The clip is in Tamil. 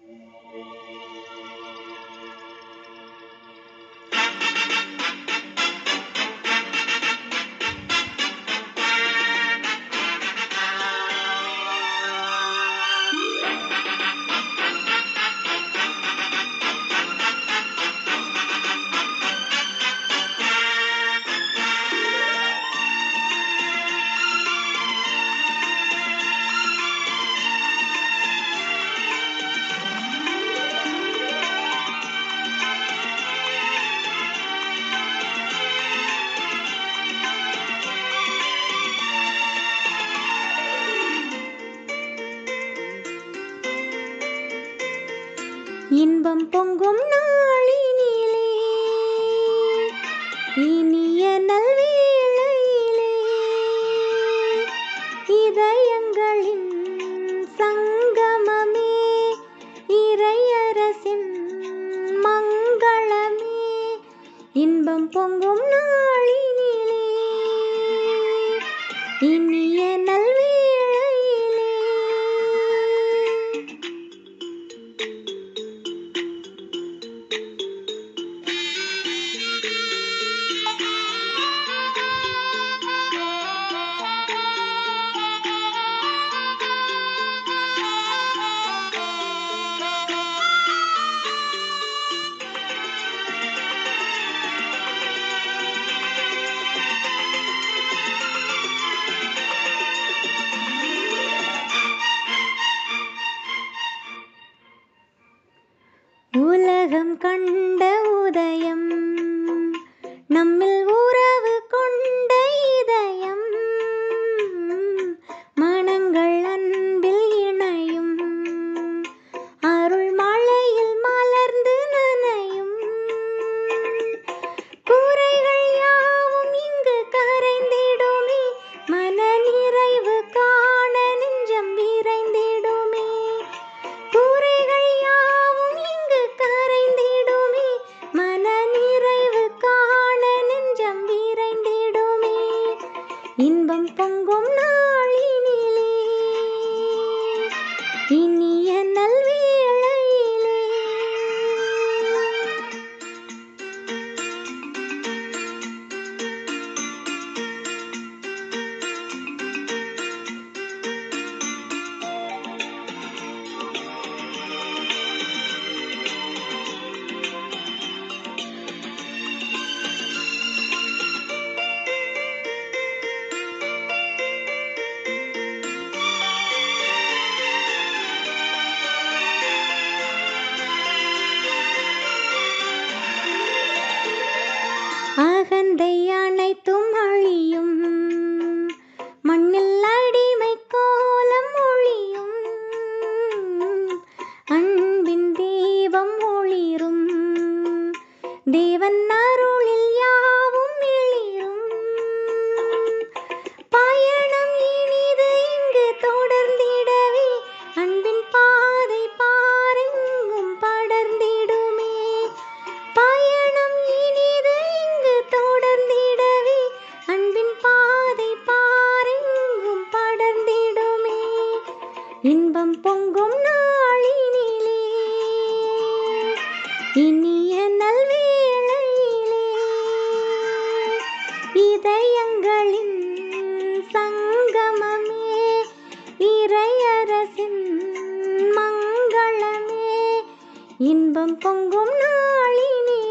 இன்பம் பொங்கும் நாளினிலே இனிய நல்வேளையிலே இதயங்களின் சங்கமமே இறையரசின் மங்களமே இன்பம் பொங்கும் நாளினிலே இனிய நல்வேளையிலே உலகம் கண்ட உதயம் நம்மில் உறவு கொண்ட இதயம் மனங்கள் அன்பில் இணையும் அருள் மழையில் மலர்ந்து நனையும் குறைகள் யாவும் இங்கு கரைந்திடுமே மன நிறைவு காண நெஞ்சம் விரைந்திடுமே குறைகள் யாவும் இங்கு கரைந்திடுமே மன நிறைவு காண நெஞ்சம் விரைந்திடுமே இன்பம் பொங்கும் நாளினிலே இனிய நல்வேளையிலே அகந்தை அனைத்தும் அழியும் மண்ணில் அடிமை கோலம் ஒளியும் அன்பின் தீபம் ஒளிரும் தேவன் அருளில் யாவும் எளிரும் பயணம் இனிது இங்கு தொடர்ந்திடவே அன்பின் பாதை பாரெங்கும் படர்ந்திடுமே பயணம் இனிது இங்கு தொடர்ந்திடவே அன்பின் பாதை பாரெங்கும் படர்ந்திடுமே இன்பம் பொங்கும் நாளினிலே இனிய நல்வேளையிலே இதயங்களின் சங்கமமே இறையரசின் மங்களமே இன்பம் பொங்கும் நாளினிலே